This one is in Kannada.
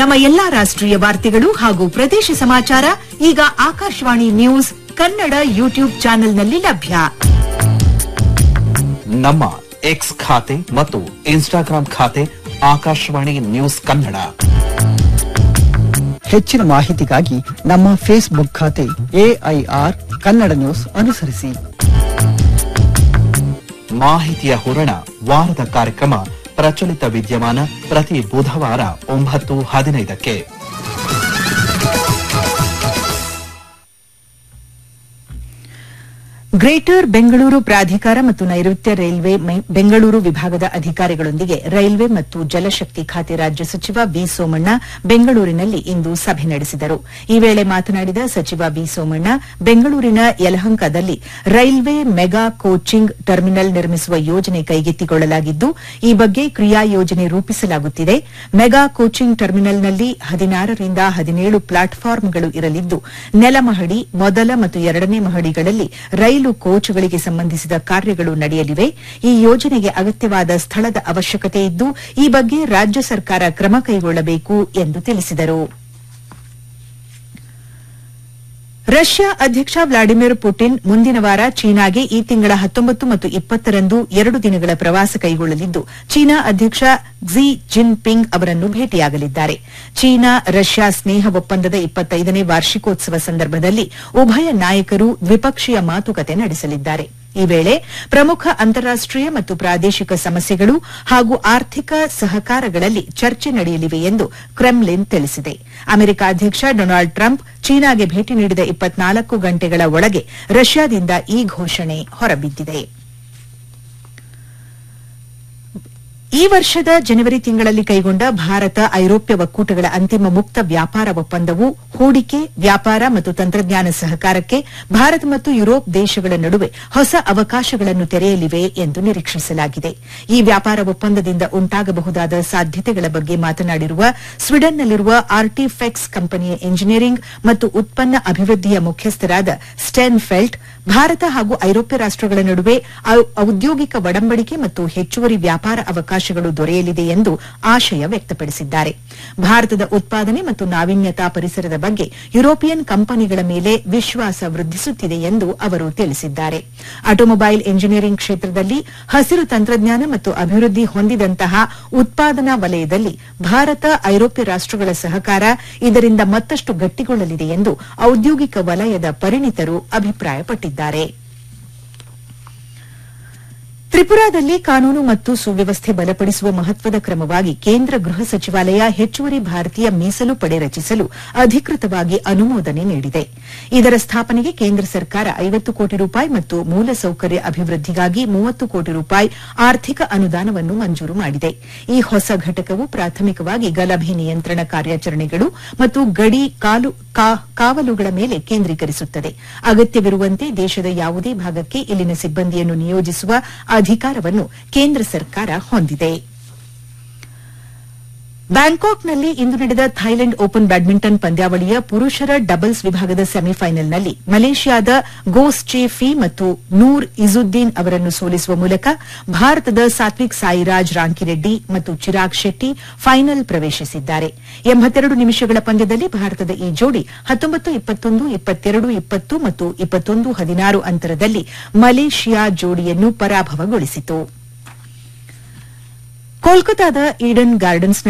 ನಮ್ಮ ಎಲ್ಲಾ ರಾಷ್ಟ್ರೀಯ ವಾರ್ತೆಗಳು ಹಾಗೂ ಪ್ರದೇಶ ಸಮಾಚಾರ ಈಗ ಆಕಾಶವಾಣಿ ನ್ಯೂಸ್ ಕನ್ನಡ ಯೂಟ್ಯೂಬ್ ಚಾನೆಲ್ನಲ್ಲಿ ಲಭ್ಯ ನಮ್ಮ ಎಕ್ಸ್ ಖಾತೆ ಮತ್ತು ಇನ್ಸ್ಟಾಗ್ರಾಂ ಖಾತೆ ಆಕಾಶವಾಣಿ ನ್ಯೂಸ್ ಕನ್ನಡ ಹೆಚ್ಚಿನ ಮಾಹಿತಿಗಾಗಿ ನಮ್ಮ ಫೇಸ್ಬುಕ್ ಖಾತೆ ಎಐಆರ್ ಕನ್ನಡ ನ್ಯೂಸ್ ಅನುಸರಿಸಿ ಮಾಹಿತಿಯ ಹೂರಣ ವಾರದ ಕಾರ್ಯಕ್ರಮ ಪ್ರಚಲಿತ ವಿದ್ಯಮಾನ ಪ್ರತಿ ಬುಧವಾರ ಒಂಬತ್ತು ಹದಿನೈದಕ್ಕೆ ಗ್ರೇಟರ್ ಬೆಂಗಳೂರು ಪ್ರಾಧಿಕಾರ ಮತ್ತು ನೈಋತ್ಯ ರೈಲ್ವೆ ಮೈ- ಬೆಂಗಳೂರು ವಿಭಾಗದ ಅಧಿಕಾರಿಗಳೊಂದಿಗೆ ರೈಲ್ವೆ ಮತ್ತು ಜಲಶಕ್ತಿ ಖಾತೆ ರಾಜ್ಯ ಸಚಿವ ಬಿ ಸೋಮಣ್ಣ ಬೆಂಗಳೂರಿನಲ್ಲಿ ಇಂದು ಸಭೆ ನಡೆಸಿದರು ಈ ವೇಳೆ ಮಾತನಾಡಿದ ಸಚಿವ ಬಿ ಸೋಮಣ್ಣ ಬೆಂಗಳೂರಿನ ಯಲಹಂಕದಲ್ಲಿ ರೈಲ್ವೆ ಮೆಗಾ ಕೋಚಿಂಗ್ ಟರ್ಮಿನಲ್ ನಿರ್ಮಿಸುವ ಯೋಜನೆ ಕೈಗೆತ್ತಿಕೊಳ್ಳಲಾಗಿದ್ದು ಈ ಬಗ್ಗೆ ಕ್ರಿಯಾ ಯೋಜನೆ ರೂಪಿಸಲಾಗುತ್ತಿದೆ ಮೆಗಾ ಕೋಚಿಂಗ್ ಟರ್ಮಿನಲ್ನಲ್ಲಿ ಹದಿನಾರರಿಂದ ಹದಿನೇಳು ಪ್ಲಾಟ್ಫಾರ್ಮ್ಗಳು ಇರಲಿದ್ದು ನೆಲಮಹಡಿ ಮೊದಲ ಮತ್ತು ಎರಡನೇ ಮಹಡಿಗಳಲ್ಲಿ ರೈಲು ಕೋಚ್ಗಳಿಗೆ ಸಂಬಂಧಿಸಿದ ಕಾರ್ಯಗಳು ನಡೆಯಲಿವೆ ಈ ಯೋಜನೆಗೆ ಅಗತ್ಯವಾದ ಸ್ಥಳದ ಅವಶ್ಯಕತೆ ಇದ್ದು ಈ ಬಗ್ಗೆ ರಾಜ್ಯ ಸರ್ಕಾರ ಕ್ರಮ ಕೈಗೊಳ್ಳಬೇಕು ಎಂದು ತಿಳಿಸಿದರು ರಷ್ಯಾ ಅಧ್ಯಕ್ಷ ವ್ಲಾಡಿಮಿರ್ ಪುಟಿನ್ ಮುಂದಿನ ವಾರ ಚೀನಾಗೆ ಈ ತಿಂಗಳ ಹತ್ತೊಂಬತ್ತು ಮತ್ತು ಇಪ್ಪತ್ತರಂದು ಎರಡು ದಿನಗಳ ಪ್ರವಾಸ ಕೈಗೊಳ್ಳಲಿದ್ದು ಚೀನಾ ಅಧ್ಯಕ್ಷ ಕ್ಸಿ ಜಿನ್ಪಿಂಗ್ ಅವರನ್ನು ಭೇಟಿಯಾಗಲಿದ್ದಾರೆ ಚೀನಾ ರಷ್ಯಾ ಸ್ನೇಹ ಒಪ್ಪಂದದ ಇಪ್ಪತ್ತೈದನೇ ವಾರ್ಷಿಕೋತ್ಸವ ಸಂದರ್ಭದಲ್ಲಿ ಉಭಯ ನಾಯಕರು ದ್ವಿಪಕ್ಷೀಯ ಮಾತುಕತೆ ನಡೆಸಲಿದ್ದಾರೆ ಈ ವೇಳೆ ಪ್ರಮುಖ ಅಂತಾರಾಷ್ಟೀಯ ಮತ್ತು ಪ್ರಾದೇಶಿಕ ಸಮಸ್ಯೆಗಳು ಹಾಗೂ ಆರ್ಥಿಕ ಸಹಕಾರಗಳಲ್ಲಿ ಚರ್ಚೆ ನಡೆಯಲಿವೆ ಎಂದು ಕ್ರೆಮ್ಲಿನ್ ತಿಳಿಸಿದೆ ಅಮೆರಿಕ ಅಧ್ಯಕ್ಷ ಡೊನಾಲ್ಡ್ ಟ್ರಂಪ್ ಚೀನಾಗೆ ಭೇಟಿ ನೀಡಿದ ಇಪ್ಪತ್ನಾಲ್ಕು ಗಂಟೆಗಳ ಒಳಗೆ ರಷ್ಯಾದಿಂದ ಈ ಘೋಷಣೆ ಹೊರಬಿದ್ದಿದೆ ಈ ವರ್ಷದ ಜನವರಿ ತಿಂಗಳಲ್ಲಿ ಕೈಗೊಂಡ ಭಾರತ ಐರೋಪ್ಯ ಒಕ್ಕೂಟಗಳ ಅಂತಿಮ ಮುಕ್ತ ವ್ಯಾಪಾರ ಒಪ್ಪಂದವು ಹೂಡಿಕೆ ವ್ಯಾಪಾರ ಮತ್ತು ತಂತ್ರಜ್ಞಾನ ಸಹಕಾರಕ್ಕೆ ಭಾರತ ಮತ್ತು ಯುರೋಪ್ ದೇಶಗಳ ನಡುವೆ ಹೊಸ ಅವಕಾಶಗಳನ್ನು ತೆರೆಯಲಿವೆ ಎಂದು ನಿರೀಕ್ಷಿಸಲಾಗಿದೆ ಈ ವ್ಯಾಪಾರ ಒಪ್ಪಂದದಿಂದ ಉಂಟಾಗಬಹುದಾದ ಸಾಧ್ಯತೆಗಳ ಬಗ್ಗೆ ಮಾತನಾಡಿರುವ ಸ್ವೀಡನ್ನಲ್ಲಿರುವ ಆರ್ಟಿಫೆಕ್ಸ್ ಕಂಪನಿಯ ಎಂಜಿನಿಯರಿಂಗ್ ಮತ್ತು ಉತ್ಪನ್ನ ಅಭಿವೃದ್ಧಿಯ ಮುಖ್ಯಸ್ಥರಾದ ಸ್ಟೆನ್ ಫೆಲ್ಟ್ ಭಾರತ ಹಾಗೂ ಐರೋಪ್ಯ ರಾಷ್ಟಗಳ ನಡುವೆ ಔ- ಔದ್ಯೋಗಿಕ ಒಡಂಬಡಿಕೆ ಮತ್ತು ಹೆಚ್ಚುವರಿ ವ್ಯಾಪಾರ ಅವಕಾಶಗಳು ದೊರೆಯಲಿದೆ ಎಂದು ಆಶಯ ವ್ಯಕ್ತಪಡಿಸಿದ್ದಾರೆ ಭಾರತದ ಉತ್ಪಾದನೆ ಮತ್ತು ನಾವೀನ್ಯತಾ ಪರಿಸರದ ಬಗ್ಗೆ ಯುರೋಪಿಯನ್ ಕಂಪನಿಗಳ ಮೇಲೆ ವಿಶ್ವಾಸ ವೃದ್ಧಿಸುತ್ತಿದೆ ಎಂದು ಅವರು ತಿಳಿಸಿದ್ದಾರೆ ಆಟೋಮೊಬೈಲ್ ಎಂಜಿನಿಯರಿಂಗ್ ಕ್ಷೇತ್ರದಲ್ಲಿ ಹಸಿರು ತಂತ್ರಜ್ಞಾನ ಮತ್ತು ಅಭಿವೃದ್ಧಿ ಹೊಂದಿದಂತಹ ಉತ್ಪಾದನಾ ವಲಯದಲ್ಲಿ ಭಾರತ ಐರೋಪ್ಯ ರಾಷ್ಟಗಳ ಸಹಕಾರ ಇದರಿಂದ ಮತ್ತಷ್ಟು ಗಟ್ಟಿಗೊಳ್ಳಲಿದೆ ಎಂದು ಔದ್ಯೋಗಿಕ ವಲಯದ ಪರಿಣಿತರು ಅಭಿಪ್ರಾಯಪಟ್ಟಿದ್ದಾರೆ ತ್ರಿಪುರಾದಲ್ಲಿ ಕಾನೂನು ಮತ್ತು ಸುವ್ಯವಸ್ಥೆ ಬಲಪಡಿಸುವ ಮಹತ್ವದ ಕ್ರಮವಾಗಿ ಕೇಂದ್ರ ಗೃಹ ಸಚಿವಾಲಯ ಹೆಚ್ಚುವರಿ ಭಾರತೀಯ ಮೀಸಲು ಪಡೆ ರಚಿಸಲು ಅಧಿಕೃತವಾಗಿ ಅನುಮೋದನೆ ನೀಡಿದೆ ಇದರ ಸ್ಥಾಪನೆಗೆ ಕೇಂದ್ರ ಸರ್ಕಾರ ಐವತ್ತು ಕೋಟಿ ರೂಪಾಯಿ ಮತ್ತು ಮೂಲಸೌಕರ್ಯ ಅಭಿವೃದ್ಧಿಗಾಗಿ ಮೂವತ್ತು ಕೋಟಿ ರೂಪಾಯಿ ಆರ್ಥಿಕ ಅನುದಾನವನ್ನು ಮಂಜೂರು ಮಾಡಿದೆ ಈ ಹೊಸ ಘಟಕವು ಪ್ರಾಥಮಿಕವಾಗಿ ಗಲಭೆ ನಿಯಂತ್ರಣ ಕಾರ್ಯಾಚರಣೆಗಳು ಮತ್ತು ಗಡಿ ಕಾಲು ಕಾ- ಕಾವಲುಗಳ ಮೇಲೆ ಕೇಂದ್ರೀಕರಿಸುತ್ತದೆ ಅಗತ್ಯವಿರುವಂತೆ ದೇಶದ ಯಾವುದೇ ಭಾಗಕ್ಕೆ ಇಲ್ಲಿನ ಸಿಬ್ಬಂದಿಯನ್ನು ನಿಯೋಜಿಸುವ ಅಧಿಕಾರವನ್ನು ಕೇಂದ್ರ ಸರ್ಕಾರ ಹೊಂದಿದೆ ಬ್ಯಾಂಕಾಕ್ನಲ್ಲಿ ಇಂದು ನಡೆದ ಥೈಲೆಂಡ್ ಓಪನ್ ಬ್ಯಾಡ್ಮಿಂಟನ್ ಪಂದ್ಯಾವಳಿಯ ಪುರುಷರ ಡಬಲ್ಸ್ ವಿಭಾಗದ ಸೆಮಿಫೈನಲ್ನಲ್ಲಿ ಮಲೇಷ್ಯಾದ ಗೋಸ್ ಚೆ ಫಿ ಮತ್ತು ನೂರ್ ಇಜುದ್ದೀನ್ ಅವರನ್ನು ಸೋಲಿಸುವ ಮೂಲಕ ಭಾರತದ ಸಾತ್ವಿಕ್ ಸಾಯಿರಾಜ್ ರಾಂಕಿರೆಡ್ಡಿ ಮತ್ತು ಚಿರಾಗ್ ಶೆಟ್ಟಿ ಫೈನಲ್ ಪ್ರವೇಶಿಸಿದ್ದಾರೆ ಎಂಬತ್ತೆರಡು ನಿಮಿಷಗಳ ಪಂದ್ಯದಲ್ಲಿ ಭಾರತದ ಈ ಜೋಡಿ ಹತ್ತೊಂಬತ್ತು ಇಪ್ಪತ್ತೊಂದು ಇಪ್ಪತ್ತೆರಡು ಇಪ್ಪತ್ತು ಮತ್ತು ಇಪ್ಪತ್ತೊಂದು ಹದಿನಾರು ಅಂತರದಲ್ಲಿ ಮಲೇಷ್ಯಾ ಜೋಡಿಯನ್ನು ಪರಾಭವಗೊಳಿಸಿತು ಕೋಲ್ಕತಾದ ಈಡನ್ ಗಾರ್ಡನ್ಸ್